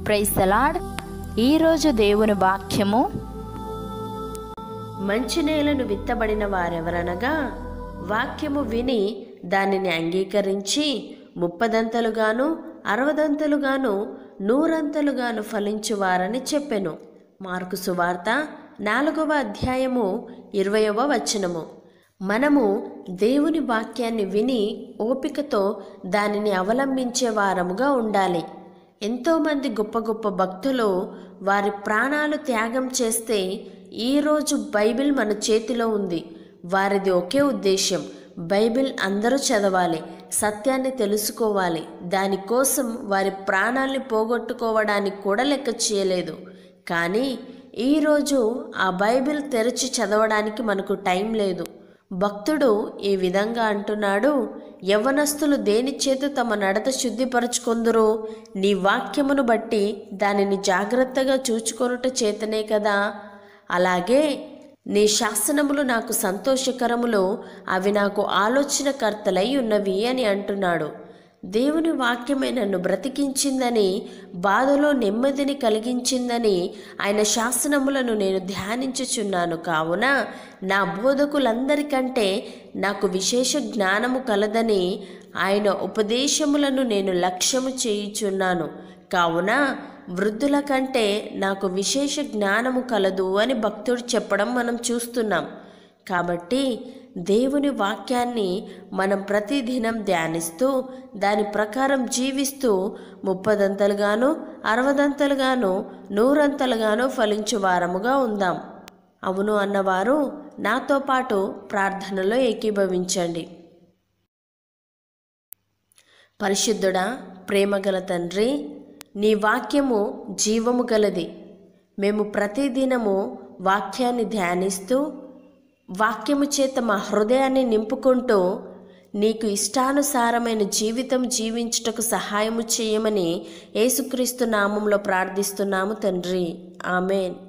praise the Lord ఈరోజు దేవుని వాక్యము మంచి నేలను విత్తబడిన వారెవరనగా వాక్యము విని దానిని అంగీకరించి ముప్పదంతలుగాను అరవదంతలుగాను నూరంతలుగాను ఫలించువారని చెప్పెను మార్కు సువార్త నాలుగవ అధ్యాయము ఇరవయవ వచనము మనము దేవుని వాక్యాన్ని విని ఓపికతో దానిని అవలంబించే వారముగా ఉండాలి ఎంతోమంది గొప్ప గొప్ప భక్తులు వారి ప్రాణాలు త్యాగం చేస్తే ఈరోజు బైబిల్ మన చేతిలో ఉంది వారిది ఒకే ఉద్దేశం బైబిల్ అందరూ చదవాలి సత్యాన్ని తెలుసుకోవాలి దానికోసం వారి ప్రాణాల్ని పోగొట్టుకోవడానికి కూడా లెక్క చేయలేదు కానీ ఈరోజు ఆ బైబిల్ తెరచి చదవడానికి మనకు టైం లేదు భక్తుడు ఈ విధంగా అంటున్నాడు యవ్వనస్తులు దేని చేత తమ నడత శుద్ధిపరచుకొందురు నీ వాక్యమును బట్టి దానిని జాగ్రత్తగా చూచుకొనుట చేతనే కదా అలాగే నీ శాసనములు నాకు సంతోషకరములు అవి నాకు ఆలోచనకర్తలై ఉన్నవి అని అంటున్నాడు దేవుని వాక్యమే నన్ను బ్రతికించిందని బాధలో నెమ్మదిని కలిగించిందని ఆయన శాసనములను నేను ధ్యానించుచున్నాను కావున నా బోధకులందరికంటే నాకు విశేష జ్ఞానము కలదని ఆయన ఉపదేశములను నేను లక్ష్యము చేయుచున్నాను కావున వృద్ధుల కంటే నాకు విశేష జ్ఞానము కలదు అని భక్తుడు చెప్పడం మనం చూస్తున్నాం కాబట్టి దేవుని వాక్యాన్ని మనం ప్రతిదినం ధ్యానిస్తూ దాని ప్రకారం జీవిస్తూ ముప్పదంతలుగాను అరవదంతలుగాను నూరంతలుగాను ఫలించు వారముగా ఉందాం అవును అన్నవారు నాతో పాటు ప్రార్థనలో ఏకీభవించండి పరిశుద్ధుడా ప్రేమగల తండ్రి నీ వాక్యము జీవము గలది మేము ప్రతిదినము వాక్యాన్ని ధ్యానిస్తూ వాక్యము చేత మా హృదయాన్ని నింపుకుంటూ నీకు ఇష్టానుసారమైన జీవితం జీవించుటకు సహాయము చేయమని యేసుక్రీస్తు నామంలో ప్రార్థిస్తున్నాము తండ్రి ఆమెన్